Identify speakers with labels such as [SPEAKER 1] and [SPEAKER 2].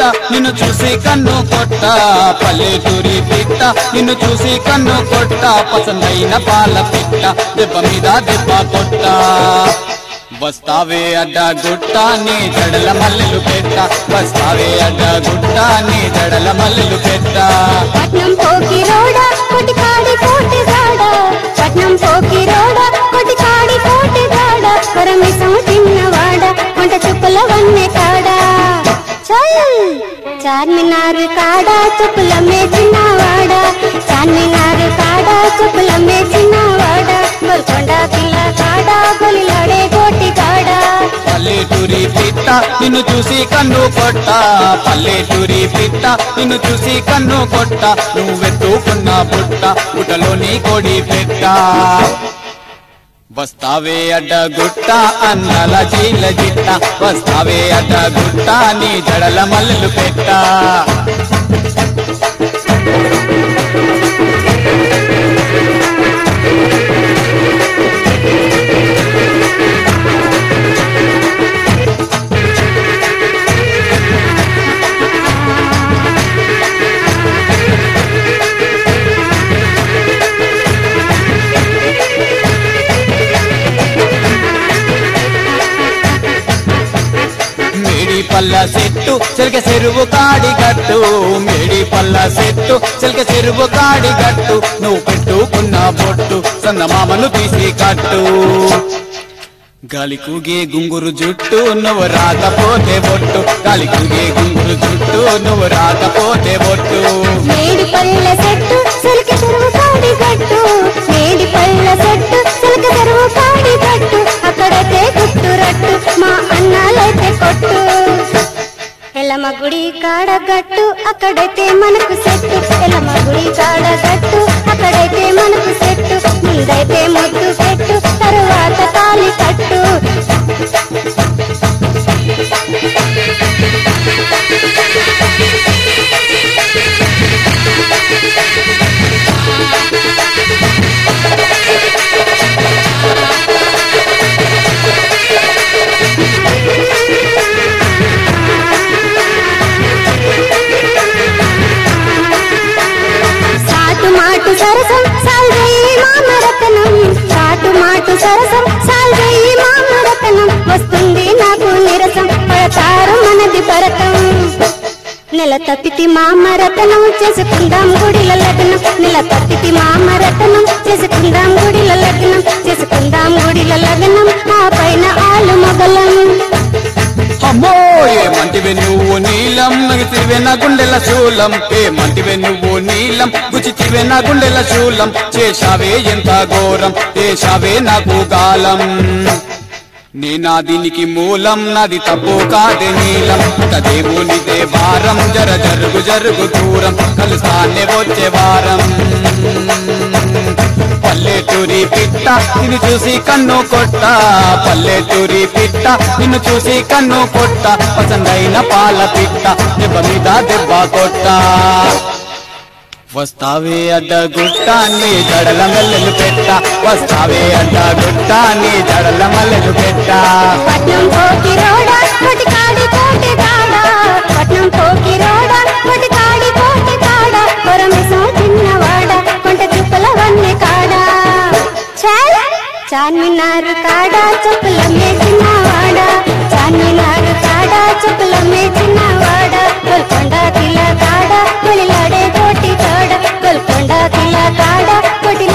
[SPEAKER 1] నిన్ను చూసి కన్ను కొట్ట పల్లెటూరి పిట్ట నిన్ను చూసి కన్ను కొట్ట పసందైన పాల పిట్ట దెబ్బ మీద దెబ్బ కొట్ట వస్తావే అడ్డ గుట్ట నీ జడల మల్లెలు పెట్ట వస్తావే అడ్డ గుట్ట నీ జడల మల్లెలు పెట్ట
[SPEAKER 2] పట్నం పోకి రోడ కొటి కాడి కోటి గాడ పట్నం పోకి రోడ కొటి కాడి కోటి గాడ కొరమిసం తిన్నవాడ వంట చుక్కల వన్నె కాడ చల్ చార్మినార్ కాడ చుక్కల మేచినవాడ చార్మినార్ కాడ చుక్కల మేచినవాడ గోల్కొండ పిల్ల కాడ గొలిలాడే కోటి కాడ
[SPEAKER 1] పల్లెటూరి పిట్ట నిన్ను చూసి కన్ను కొట్ట పల్లెటూరి పిట్ట నిన్ను చూసి కన్ను కొట్ట నువ్వెత్తుకున్న బుట్ట బుట్టలోని కొడి పెట్ట వస్తావే అడ్డ గుట్ట అన్నల చీల జిట్ట వస్తావే అడ్డ గుట్ట నీ జడల మల్లెలు పెట్ట మేడి పల్ల సెట్టు చెలిక చెరువు కాడి గట్టు మేడి పల్ల సెట్టు చెలిక చెరువు కాడి గట్టు నువ్వు పెట్టుకున్న బొట్టు సందమామను తీసి కట్టు గాలి కూగే గుంగురు జుట్టు నువ్వు రాకపోతే బొట్టు గాలి కూగే గుంగురు జుట్టు నువ్వు రాకపోతే బొట్టు
[SPEAKER 2] మేడి పళ్ళ చెట్టు సిలక చెరువు కాడి గట్టు మేడి పళ్ళ చెట్టు సిలక చెరువు కాడి గట్టు అక్కడైతే గుట్టు రట్టు మా అన్నాలైతే కొట్టు ఎలమ గుడి కాడ గట్టు అక్కడైతే మనకు సెట్టు ఎలమ గుడి కాడ గట్టు అక్కడైతే మనకు సెట్టు ముందైతే ముద్దు పెట్టు తరువాత తాలి కట్టు సాటు మాటు సరసం సాల్వేయి మామరతనం సాటు మాటు సరసం సాల్వేయి మామరతనం వస్తుంది నాకు నిరసం పడతారు మనది భరతం నెల తప్పితి మామరతనం చేసుకుందాం గుడిల లగ్నం నెల తప్పితి మామరతనం చేసుకుందాం గుడిల లగ్నం చేసుకుందాం గుడిల లగ్నం ఆ పైన ఆలు మొగలం
[SPEAKER 1] అమ్మో ఏమంటివే నువ్వు నీలం నగితివే నా గుండెల శూలం ఏమంటివే నువ్వు నీలం గుచితివే నా గుండెల శూలం చేశావే ఎంత ఘోరం చేశావే నాకు గాలం నీ నా దీనికి మూలం నాది తప్పు కాదే నీలం దేవునిదే వారం జర జరుగు జరుగు దూరం కలుస్తానే వచ్చే వారం పల్లెటూరి పిట్ట నిన్ను చూసి కన్ను కొట్ట పల్లెటూరి పిట్ట నిన్ను చూసి కన్ను కొట్ట పసందైన పాల పిట్ట దెబ్బ మీద దెబ్బ కొట్ట వస్తావే అడ్డ గుట్ట నీ జడల మల్లెలు పెట్ట వస్తావే అడ్డ గుట్ట నీ జడల మల్లెలు పెట్ట
[SPEAKER 2] పట్నం పోకి రోడ కొటి కాడి కోటి కాడ పట్నం పోకి రోడ కొటి కాడి కోటి కాడ కొరమిసం చిన్నవాడ కొంట చుక్కల వన్నె కాడ చాల్ చార్మినారు కాడ చుక్కల మేచినవాడ చార్మినారు కాడ చుక్కల మేచినవాడ గోల్కొండ కిల కాడ కొలిలాడే కోటి కాడ గోల్కొండ కిల కాడ కొటి